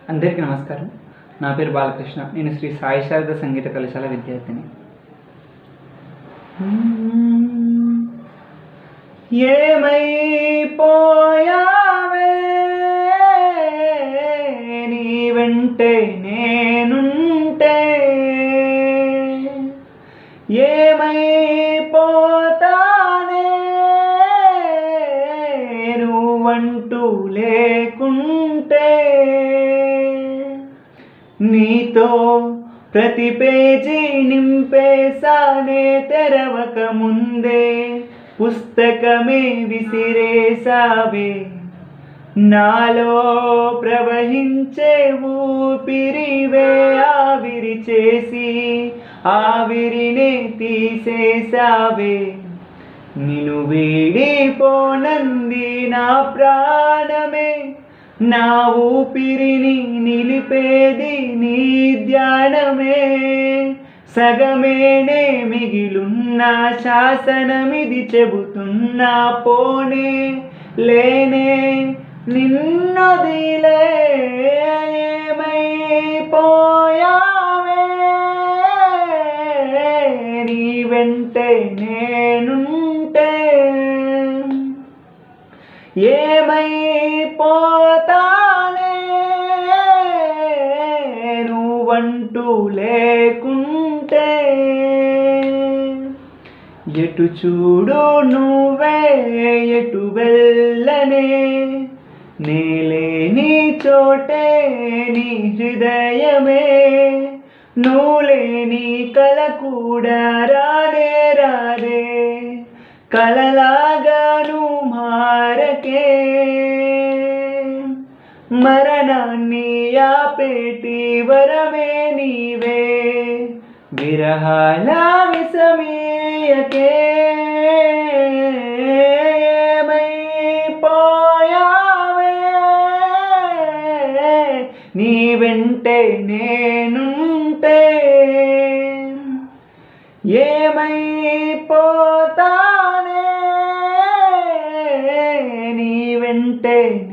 అందరికీ నమస్కారం నా పేరు బాలకృష్ణ నేను శ్రీ సాయి శారద సంగీత కళాశాల విద్యార్థిని ఏమైపోయావే నీ వెంటే నేనుంటే ఏమైపోతానే నువ్వంటూ లేకుంటే నీతో ప్రతి పేజీ నింపేసానే తెరవక ముందే పుస్తకమే విసిరేసావే నాలో ప్రవహించే ఊపిరివే ఆవిరి చేసి ఆవిరినే తీసేసావే నిన్ను వీడిపోనంది నా ప్రాణమే నా ఊపిరిని నిలిపేది నీ ధ్యానమే సగమేనే మిగిలున్న శాసనమిది చెబుతున్నా పోనే లేనే నిన్నదిలే ఏమైపోయావే నీ వెంటే నేనుంటే ఏమైపోతానే నువ్వంటూ లేకుంటే ఎటు చూడు నువ్వే ఎటు వెళ్ళనే నేలేని చోటే నీ హృదయమే నువ్వులేని కల కూడా రాదే రాదే కలలాగాను మారకే మరణాన్ని ఆపేటి వరమే నీవే విరహాల విసమీయకే ఏమైపోయావే నీ వెంటే నేనుంటే ఏమైపోతానే నీ వెంటే